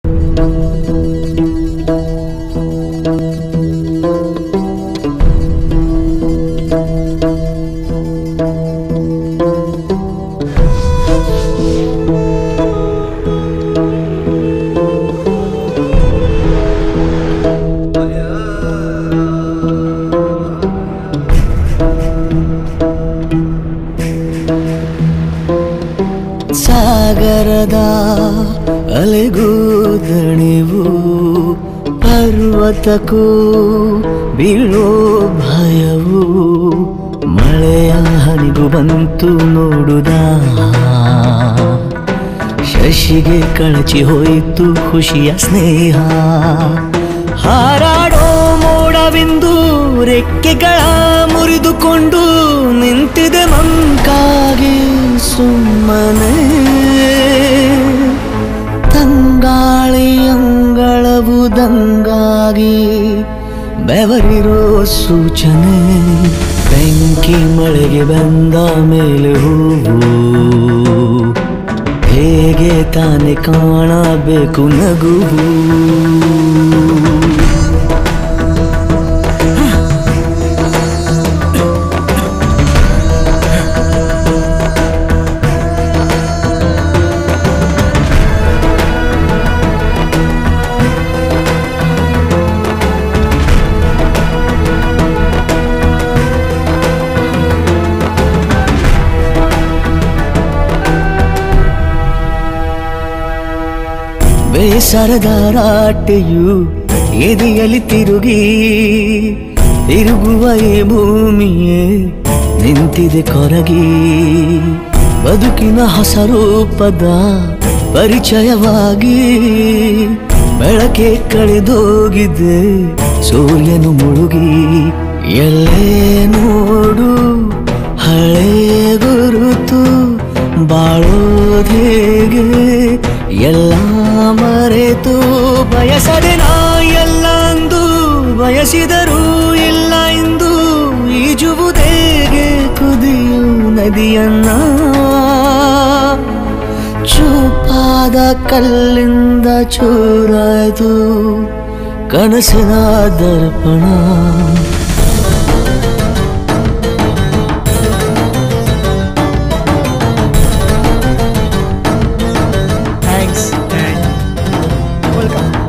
ಸಾಗರದ ಅಲೆಗೂ ದಣಿವು ಪರ್ವತಕ್ಕೂ ಬೀಳೋ ಭಯವು ಮಳೆಯ ಹನಿಗೂ ಬಂತು ನೋಡುದ ಶಶಿಗೆ ಕಳಚಿ ಹೋಯಿತು ಖುಷಿಯ ಸ್ನೇಹ ಹಾರಾಡೋ ಮೋಡವಿಂದು ರೆಕ್ಕೆಗಳ ಮುರಿದುಕೊಂಡು ನಿಂತಿದೆ ಮಂಕಾಗಿ ಸುಮ್ಮನೆ ತಂಗಾಳಿ ಅಂಗಳವು ದಂಗಾಗಿ ಬೆವರಿರೋ ಸೂಚನೆ ಬೆಂಕಿ ಮಳೆಗೆ ಬಂದ ಮೇಲೆ ಹೂವು ಹೇಗೆ ತಾನೆ ಕಾಣಬೇಕು ನಗುವು ಬೇಸರದ ರಾಟೆಯು ಎದೆಯಲ್ಲಿ ತಿರುಗಿ ತಿರುಗುವ ಈ ಭೂಮಿಯೇ ನಿಂತಿದೆ ಕೊರಗಿ ಬದುಕಿನ ಹೊಸ ರೂಪದ ಪರಿಚಯವಾಗಿ ಬೆಳಕೆ ಕಳೆದೋಗಿದೆ ಸೂರ್ಯನು ಮುಳುಗಿ ಎಲ್ಲೇ ನೋಡು ಹಳೆ ಗುರುತು ಬಾಳೋದೇಗೆ ಎಲ್ಲ ಮರೆತು ಬಯಸದೆ ನಾ ಎಲ್ಲ ಅಂದು ಬಯಸಿದರೂ ಇಲ್ಲ ಎಂದು ಈಜುವುದೇಗೆ ಕುದಿಯು ನದಿಯನ್ನ ಚೂಪಾದ ಕಲ್ಲಿಂದ ಚೂರಾಯ್ತು ಕನಸಿನ ದರ್ಪಣ ಥ್ಯಾಂಕ್ಸ್ ವೆಲ್ಕಮ್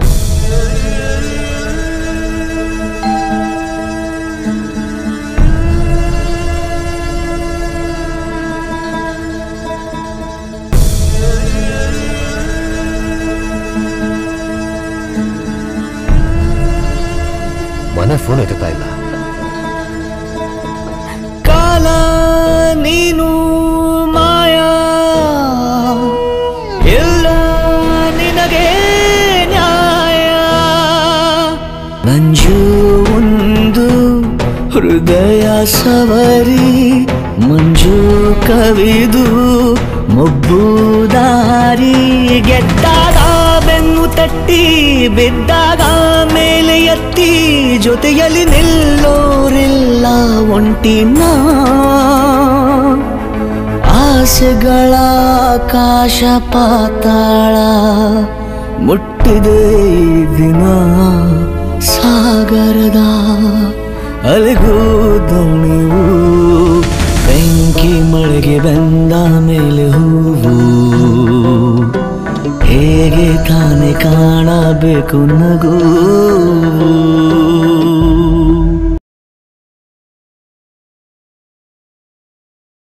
ಮನೆ ಫೋನ್ ಎತ್ತುತ್ತಾ ಇಲ್ಲ ಕಾಲ ನೀನು ಮಾಯಾ ಎಲ್ಲ ನಿನಗೆ ನ್ಯಾಯ ಮಂಜು ಒಂದು ಹೃದಯ ಸವರಿ ಮಂಜು ಕವಿದು ಮೊಬ್ಬು ದಾರಿ ಗೆದ್ದಾಗ ಬೆನ್ನು ತಟ್ಟಿ ಬಿದ್ದಾಗ ಮೇಲೆ ಎತ್ತಿ ಜೊತೆಯಲ್ಲಿ ನಿಲ್ಲೋರಿಲ್ಲ ಒಂಟಿನ ಆಸೆಗಳ ಆಕಾಶ ಪಾತಾಳ ಮುಟ್ಟಿದೆ ಈ ದಿನ ಸಾಗರದ ಅಲೆಗೂ ದಣಿವು ಬೆಂಕಿ ಮಳೆಗೆ ಬಂದ ಮೇಲೆ ಹೂವು ಹೇಗೆ ತಾನೆ ಕಾಣಬೇಕು ನಗು